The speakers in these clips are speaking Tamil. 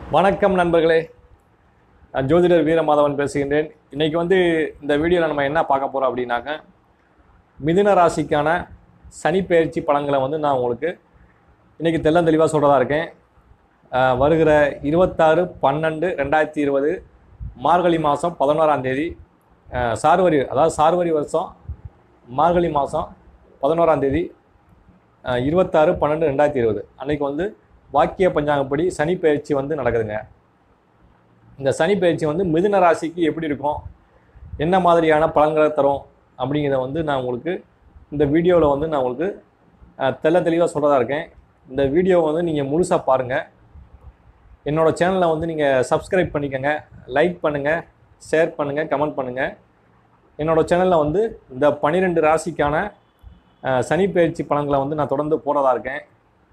வணக்கம் நண்பர்களே நான் ஜோதிடர் வீரமாதவன் பேசுகின்றேன் இன்னைக்கு வந்து இந்த வீடியோவில் நம்ம என்ன பார்க்க போகிறோம் அப்படின்னாக்க மிதுன ராசிக்கான சனி பெயர்ச்சி பலன்களை வந்து நான் உங்களுக்கு இன்னைக்கு தெல்லம் தெளிவாக சொல்கிறதா இருக்கேன் அஹ், வருகிற இருபத்தாறு பன்னெண்டு ரெண்டாயிரத்தி இருபது மார்கழி மாதம் பதினோராம் தேதி அஹ், சார்வரி அதாவது சார்வரி வருஷம் மார்கழி மாதம் பதினோராம் தேதி அஹ், இருபத்தாறு பன்னெண்டு ரெண்டாயிரத்தி இருபது அன்னைக்கு வந்து வாக்கிய பஞ்சாங்கப்படி சனி பயிற்சி வந்து நடக்குதுங்க இந்த சனி பயிற்சி வந்து மிதுன ராசிக்கு எப்படி இருக்கும் என்ன மாதிரியான பலன்களை தரும் அப்படிங்கிறத வந்து நான் உங்களுக்கு இந்த வீடியோவில் வந்து நான் உங்களுக்கு அஹ், தெள்ள தெளிவாக சொல்கிறதா இருக்கேன் இந்த வீடியோவை வந்து நீங்கள் முழுசாக பாருங்கள் என்னோடய சேனலை வந்து நீங்கள் சப்ஸ்கிரைப் பண்ணிக்கோங்க லைக் பண்ணுங்கள் ஷேர் பண்ணுங்கள் கமெண்ட் பண்ணுங்கள் என்னோடய சேனலில் வந்து இந்த பன்னிரெண்டு ராசிக்கான அஹ், சனி பயிற்சி பலன்களை வந்து நான் தொடர்ந்து போடுறதா இருக்கேன்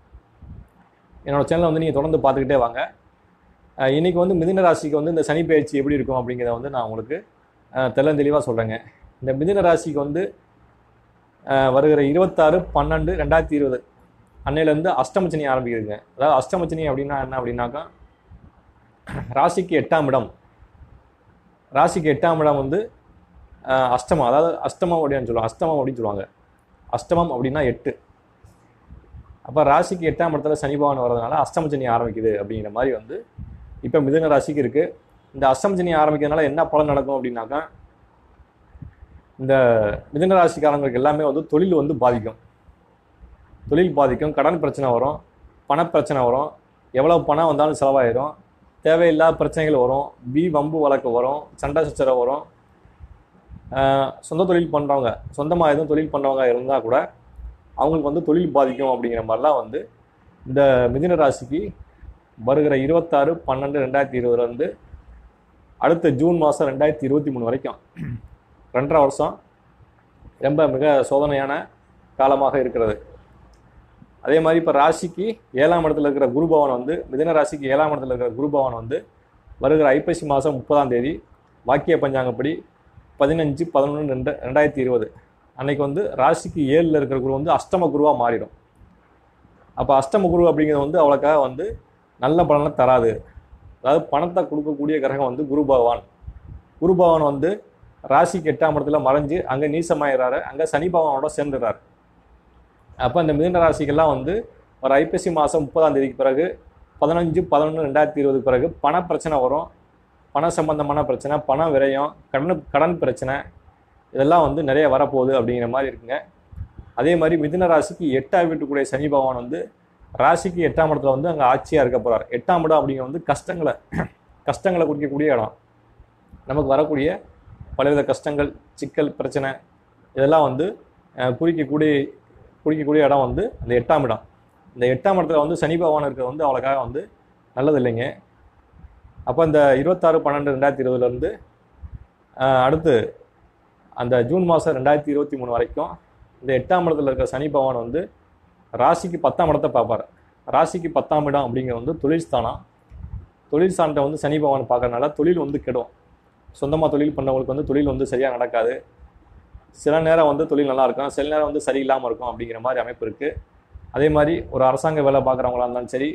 என்னோட சேனலை வந்து நீங்கள் தொடர்ந்து பார்த்துக்கிட்டே வாங்க அஹ் இன்னைக்கு வந்து மிதுன ராசிக்கு வந்து இந்த சனி பயிற்சி எப்படி இருக்கும் அப்படிங்கிறத வந்து நான் உங்களுக்கு அஹ், தெள்ளத் தெளிவாக சொல்கிறேங்க இந்த மிதுன ராசிக்கு வந்து அஹ், வருகிற இருபத்தாறு பன்னெண்டு ரெண்டாயிரத்தி இருபது அன்னையிலேருந்து அஷ்டமச்சனி ஆரம்பிக்குதுங்க அதாவது அஷ்டமச்சனி அப்படின்னா என்ன அப்படின்னாக்கா ராசிக்கு எட்டாம் இடம் ராசிக்கு எட்டாம் இடம் வந்து அஹ், அஷ்டமம் அதாவது அஷ்டமம் அப்படின்னு சொல்லுவாங்க அஷ்டமம் அப்படின்னு சொல்லுவாங்க அஷ்டமம் அப்படின்னா எட்டு அப்போ ராசிக்கு எட்டாம் இடத்துல சனி பகவான் வர்றதுனால அஷ்டம சனி ஆரம்பிக்குது அப்படிங்கிற மாதிரி வந்து இப்போ மிதுன ராசிக்கு இருக்குது இந்த அஷ்டம சனி ஆரம்பிக்கிறதுனால என்ன பலன் நடக்கும் அப்படின்னாக்கா இந்த மிதுன ராசிக்காரங்களுக்கு எல்லாமே வந்து தொழில் வந்து பாதிக்கும் தொழில் பாதிக்கும் கடன் பிரச்சனை வரும் பணப்பிரச்சனை வரும் எவ்வளோ பணம் வந்தாலும் செலவாயிரும் தேவையில்லாத பிரச்சனைகள் வரும் வி வம்பு வழக்கு வரும் சண்டை சச்சரவு வரும் ஆஹ் சொந்த தொழில் பண்ணுறவங்க சொந்தமாக எதுவும் தொழில் பண்ணுறவங்க இருந்தால் கூட அவங்களுக்கு வந்து தொழில் பாதிக்கும் அப்படிங்கிற மாதிரிலாம் வந்து இந்த மிதுன ராசிக்கு வருகிற இருபத்தாறு பன்னெண்டு ரெண்டாயிரத்தி இருபதுலேருந்து அடுத்த ஜூன் மாதம் ரெண்டாயிரத்தி இருபத்தி மூணு வரைக்கும் ரெண்டரை வருஷம் ரொம்ப மிக சோதனையான காலமாக இருக்கிறது அதே மாதிரி இப்போ ராசிக்கு ஏழாம் இடத்துல இருக்கிற குரு பவன் வந்து மிதுன ராசிக்கு ஏழாம் இடத்துல இருக்கிற குரு பவன் வந்து வருகிற ஐப்பசி மாதம் முப்பதாம் தேதி வாக்கிய பஞ்சாங்கப்படி பதினஞ்சு பதினொன்று ரெண்டு ரெண்டாயிரத்தி இருபது அன்னைக்கு வந்து ராசிக்கு ஏழில் இருக்கிற குரு வந்து அஷ்டம குருவாக மாறிடும் அப்போ அஷ்டம குரு அப்படிங்கிறது வந்து அவ்வளோக்காக வந்து நல்ல பலனை தராது அதாவது பணத்தை கொடுக்கக்கூடிய கிரகம் வந்து குரு பகவான் குரு பகவான் வந்து ராசிக்கு எட்டாம் இடத்துல மறைஞ்சு அங்கே நீசமாயிடுறாரு அங்கே சனி பகவானோட சேர்ந்துடுறாரு அப்போ இந்த மிதுன ராசிக்கெல்லாம் வந்து ஒரு ஐப்பசி மாதம் முப்பதாம் தேதிக்கு பிறகு பதினஞ்சு பதினொன்று ரெண்டாயிரத்தி இருபது பிறகு பண பிரச்சனை வரும் பண சம்பந்தமான பிரச்சனை பண விரயம் கடன் கடன் பிரச்சனை இதெல்லாம் வந்து நிறைய வரப்போகுது அப்படிங்கிற மாதிரி இருக்குங்க அதே மாதிரி மிதுன ராசிக்கு எட்டாம் வீட்டுக்குடைய சனி பகவான் வந்து ராசிக்கு எட்டாம் இடத்துல வந்து அங்கே ஆட்சியாக இருக்க போகிறார் எட்டாம் இடம் அப்படிங்கிற வந்து கஷ்டங்களை கஷ்டங்களை குறிக்கக்கூடிய இடம் நமக்கு வரக்கூடிய பலவித கஷ்டங்கள் சிக்கல் பிரச்சனை இதெல்லாம் வந்து அஹ், குறிக்கக்கூடிய குறிக்கக்கூடிய இடம் வந்து அந்த எட்டாம் இடம் இந்த எட்டாம் இடத்துல வந்து சனி பகவான் இருக்கிறது வந்து அவ்வளோக்காக வந்து நல்லது இல்லைங்க அப்போ இந்த இருபத்தாறு பன்னெண்டு ரெண்டாயிரத்தி இருபதுலேருந்து அடுத்து அந்த ஜூன் மாதம் ரெண்டாயிரத்தி இருபத்தி மூணு வரைக்கும் இந்த எட்டாம் இடத்துல இருக்கிற சனி பகவான் வந்து ராசிக்கு பத்தாம் இடத்தை பார்ப்பார் ராசிக்கு பத்தாம் இடம் அப்படிங்கிறது வந்து தொழில் ஸ்தானம் தொழில் ஸ்தானத்தை வந்து சனி பகவான் பார்க்கறனால தொழில் வந்து கெடும் சொந்தமாக தொழில் பண்ணவங்களுக்கு வந்து தொழில் வந்து சரியாக நடக்காது சில நேரம் வந்து தொழில் நல்லா இருக்கும் சில நேரம் வந்து சரியில்லாமல் இருக்கும் அப்படிங்கிற மாதிரி அமைப்பு இருக்குது அதே மாதிரி ஒரு அரசாங்க வேலை பார்க்குறவங்களா இருந்தாலும் சரி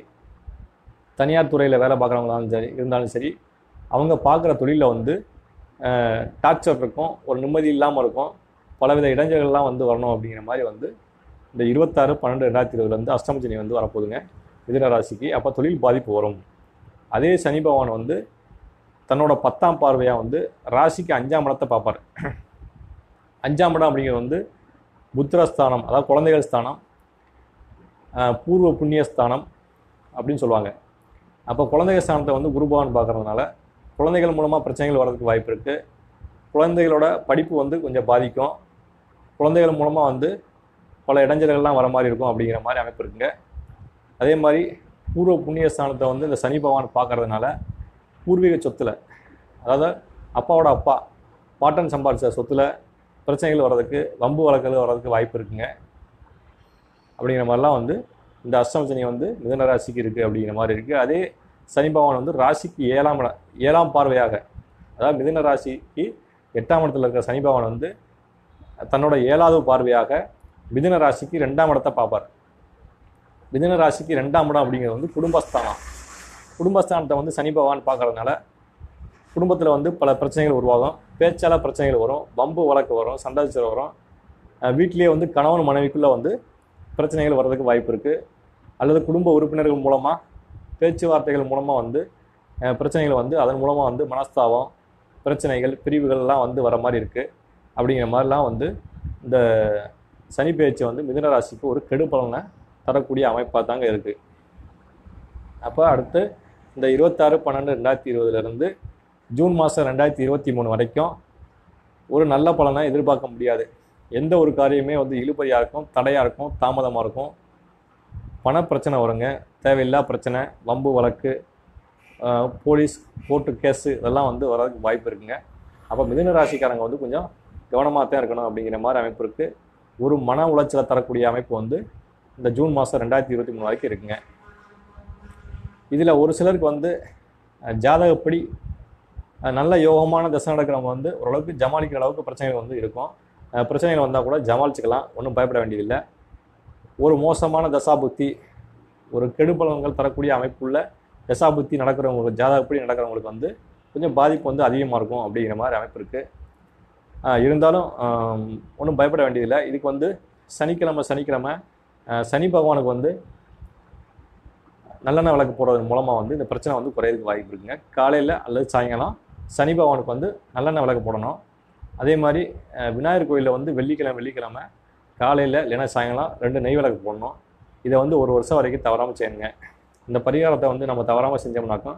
தனியார் துறையில் வேலை பார்க்குறவங்களா இருந்தாலும் சரி இருந்தாலும் சரி அவங்க பார்க்குற தொழிலில் வந்து டார்ச்சர் இருக்கும் ஒரு நிம்மதி இல்லாமல் இருக்கும் பலவித இடைஞ்சல்கள்லாம் வந்து வரணும் அப்படிங்கிற மாதிரி வந்து இந்த இருபத்தாறு பன்னெண்டு ரெண்டாயிரத்தி இருபதுலேருந்து அஷ்டமச்சனி வந்து வரப்போகுதுங்க மிதுன ராசிக்கு அப்போ தொழில் பாதிப்பு வரும் அதே சனி பகவான் வந்து தன்னோட பத்தாம் பார்வையாக வந்து ராசிக்கு அஞ்சாம் இடத்தை பார்ப்பார் அஞ்சாம் இடம் அப்படிங்கிறது வந்து புத்திரஸ்தானம் அதாவது குழந்தைகள் ஸ்தானம் ஆஹ் பூர்வ புண்ணிய ஸ்தானம் அப்படின்னு சொல்லுவாங்க அப்போ குழந்தைகள் ஸ்தானத்தை வந்து குரு பகவான் பார்க்கறதுனால குழந்தைகள் மூலமாக பிரச்சனைகள் வர்றதுக்கு வாய்ப்பு இருக்குது குழந்தைகளோட படிப்பு வந்து கொஞ்சம் பாதிக்கும் குழந்தைகள் மூலமாக வந்து பல இடைஞ்சல்கள்லாம் வர மாதிரி இருக்கும் அப்படிங்கிற மாதிரி அமைப்பு இருக்குங்க அதே மாதிரி பூர்வ புண்ணிய ஸ்தானத்தை வந்து இந்த சனி பகவான் பார்க்கறதுனால பூர்வீக சொத்துல அதாவது அப்பாவோட அப்பா பாட்டன் சம்பாதிச்ச சொத்துல பிரச்சனைகள் வர்றதுக்கு வம்பு வழக்குகள் வர்றதுக்கு வாய்ப்பு இருக்குங்க அப்படிங்கிற மாதிரிலாம் வந்து இந்த அஷ்டம சனி வந்து மிதுன ராசிக்கு இருக்குது அப்படிங்கிற மாதிரி இருக்குது அதே சனி பகவான் வந்து ராசிக்கு ஏழாம் இடம் ஏழாம் பார்வையாக அதாவது மிதுன ராசிக்கு எட்டாம் இடத்துல இருக்கிற சனி பகவான் வந்து தன்னோட ஏழாவது பார்வையாக மிதுன ராசிக்கு ரெண்டாம் இடத்தை பார்ப்பார் மிதுன ராசிக்கு ரெண்டாம் இடம் அப்படிங்கிறது வந்து குடும்பஸ்தானம் குடும்பஸ்தானத்தை வந்து சனி பகவான் பார்க்கறதுனால குடும்பத்தில் வந்து பல பிரச்சனைகள் உருவாகும் பேச்சால பிரச்சனைகள் வரும் வம்பு வழக்கு வரும் சண்டை சச்சரவு வரும் அஹ் வீட்டிலேயே வந்து கணவன் மனைவிக்குள்ளே வந்து பிரச்சனைகள் வர்றதுக்கு வாய்ப்பு இருக்குது அல்லது குடும்ப உறுப்பினர்கள் மூலமாக பேச்சுவார்த்தைகள் மூலமாக வந்து அஹ் பிரச்சனைகள் வந்து அதன் மூலமாக வந்து மனஸ்தாபம் பிரச்சனைகள் பிரிவுகள்லாம் வந்து வர மாதிரி இருக்குது அப்படிங்கிற மாதிரிலாம் வந்து இந்த சனி பெயர்ச்சி வந்து மிதுன ராசிக்கு ஒரு கெடு பலனை தரக்கூடிய அமைப்பாக தாங்க இருக்குது அப்போ அடுத்து இந்த இருபத்தாறு பன்னெண்டு ரெண்டாயிரத்தி இருபதுலேருந்து ஜூன் மாதம் ரெண்டாயிரத்தி இருபத்தி மூணு வரைக்கும் ஒரு நல்ல பலனை எதிர்பார்க்க முடியாது எந்த ஒரு காரியமே வந்து இழுபறியாக இருக்கும் தடையாக இருக்கும் தாமதமாக இருக்கும் பண பிரச்சனை வருங்க தேவையில்லா பிரச்சனை வம்பு வழக்கு ஆஹ், போலீஸ் கோர்ட்டு கேஸு இதெல்லாம் வந்து வரதுக்கு வாய்ப்பு இருக்குங்க அப்போ மிதுன ராசிக்காரங்க வந்து கொஞ்சம் கவனமாக தான் இருக்கணும் அப்படிங்கிற மாதிரி அமைப்பு இருக்குது ஒரு மன உளைச்சலை தரக்கூடிய அமைப்பு வந்து இந்த ஜூன் மாதம் ரெண்டாயிரத்தி இருபத்தி மூணு வரைக்கும் இருக்குங்க இதில் ஒரு சிலருக்கு வந்து அஹ், ஜாதகப்படி அஹ், நல்ல யோகமான தசை நடக்கிறவங்க வந்து ஓரளவுக்கு ஜமாளிக்கிற அளவுக்கு பிரச்சனைகள் வந்து இருக்கும் அஹ், பிரச்சனைகள் வந்தால் கூட ஜமாளிச்சுக்கலாம் ஒன்றும் பயப்பட வேண்டியதில்லை ஒரு மோசமான தசாபுத்தி ஒரு கெடுபலன்கள் தரக்கூடிய அமைப்புள்ள தசாபுத்தி நடக்கிறவங்களுக்கு ஜாதகப்படி நடக்கிறவங்களுக்கு வந்து கொஞ்சம் பாதிப்பு வந்து அதிகமாக இருக்கும் அப்படிங்கிற மாதிரி அமைப்பு இருக்குது இருந்தாலும் ஒன்றும் பயப்பட வேண்டியதில்லை இதுக்கு வந்து சனிக்கிழமை சனிக்கிழமை அஹ், சனி பகவானுக்கு வந்து நல்லெண்ணெய் விளக்கு போடுறதன் மூலமாக வந்து இந்த பிரச்சனை வந்து குறையிறதுக்கு வாய்ப்பு இருக்குங்க காலையில் அல்லது சாயங்காலம் சனி பகவானுக்கு வந்து நல்லெண்ணெய் விளக்கு போடணும் அதே மாதிரி அஹ், விநாயகர் கோயிலில் வந்து வெள்ளிக்கிழமை வெள்ளிக்கிழமை காலையில் இல்லைன்னா சாயங்காலம் ரெண்டு நெய் விளக்கு போடணும் இதை வந்து ஒரு வருஷம் வரைக்கும் தவறாமல் செய்யணுங்க இந்த பரிகாரத்தை வந்து நம்ம தவறாமல் செஞ்சோம்னாக்கா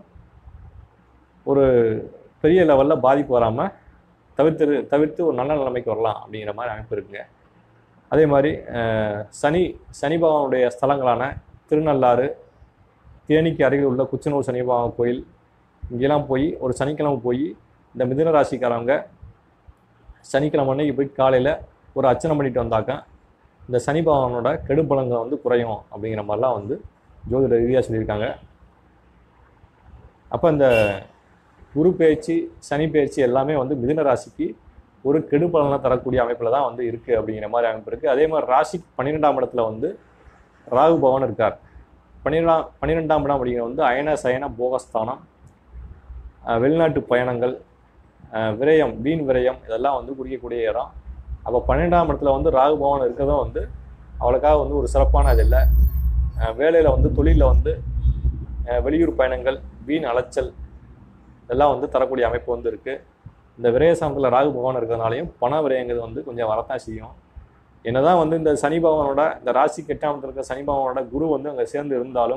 ஒரு பெரிய லெவலில் பாதிப்பு வராமல் தவிர்த்து தவிர்த்து ஒரு நல்ல நிலைமைக்கு வரலாம் அப்படிங்கிற மாதிரி அமைப்பு இருக்குங்க அதே மாதிரி அஹ், சனி சனி பகவானுடைய ஸ்தலங்களான திருநள்ளாறு தேனிக்கு அருகில் உள்ள குச்சனூர் சனி பகவான் கோயில் இங்கெல்லாம் போய் ஒரு சனிக்கிழமை போய் இந்த மிதுன ராசிக்காரவங்க சனிக்கிழமை அன்னைக்கு போய் காலையில் ஒரு அர்ச்சனை பண்ணிட்டு வந்தாக்கா இந்த சனி பகவானோட கெடுபலங்கள் வந்து குறையும் அப்படிங்கிற மாதிரிலாம் வந்து ஜோதிட ரீதியாக சொல்லியிருக்காங்க அப்போ இந்த குரு பயிற்சி சனி பயிற்சி எல்லாமே வந்து மிதுன ராசிக்கு ஒரு கெடுபலனை தரக்கூடிய அமைப்பில் தான் வந்து இருக்குது அப்படிங்கிற மாதிரி அமைப்பு இருக்குது அதே மாதிரி ராசி பன்னிரெண்டாம் இடத்துல வந்து ராகு பவன் இருக்கார் பன்னிரெண்டாம் பன்னிரெண்டாம் இடம் அப்படிங்கிற வந்து அயன சயன போகஸ்தானம் அஹ் வெளிநாட்டு பயணங்கள் அஹ் விரயம் வீண் விரயம் இதெல்லாம் வந்து குறிக்கக்கூடிய இடம் அப்போ பன்னெண்டாம் இடத்துல வந்து ராகு பவன் இருக்கிறதும் வந்து அவளுக்காக வந்து ஒரு சிறப்பான இது இல்லை வேலையில் வந்து தொழிலில் வந்து அஹ் வெளியூர் பயணங்கள் வீண் அலைச்சல் இதெல்லாம் வந்து தரக்கூடிய அமைப்பு வந்து இருக்குது இந்த விரயசாமத்தில் ராகு பகவான் இருக்கிறதுனாலையும் பண விரயங்கிறது வந்து கொஞ்சம் வரத்தான் செய்யும் என்னதான் வந்து இந்த சனி பகவானோட இந்த ராசி கெட்டாமத்தில் இருக்க சனி பகவானோட குரு வந்து அங்கே சேர்ந்து இருந்தாலும்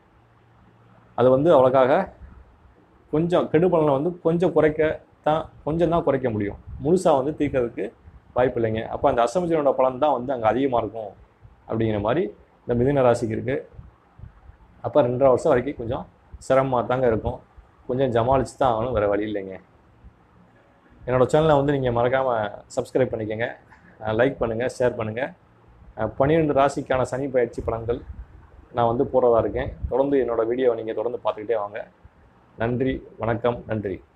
அது வந்து அவளுக்காக கொஞ்சம் கெடுபலனை வந்து கொஞ்சம் குறைக்க தான் கொஞ்சம் தான் குறைக்க முடியும் முழுசாக வந்து தீர்க்கறதுக்கு வாய்ப்பு இல்லைங்க அப்போ அந்த அசமச்சனோட பலன் தான் வந்து அங்கே அதிகமாக இருக்கும் அப்படிங்கிற மாதிரி இந்த மிதுன ராசிக்கு இருக்குது அப்போ ரெண்டரை வருஷம் வரைக்கும் கொஞ்சம் சிரமமாக தாங்க இருக்கும் கொஞ்சம் ஜமாளிச்சு தான் ஆகணும் வேறு வழி இல்லைங்க என்னோட சேனலை வந்து நீங்கள் மறக்காமல் சப்ஸ்கிரைப் பண்ணிக்கோங்க லைக் பண்ணுங்கள் ஷேர் பண்ணுங்கள் பன்னிரெண்டு ராசிக்கான சனி பயிற்சி பலன்கள் நான் வந்து போகிறதா இருக்கேன் தொடர்ந்து என்னோட வீடியோவை நீங்கள் தொடர்ந்து பார்த்துக்கிட்டே வாங்க நன்றி வணக்கம் நன்றி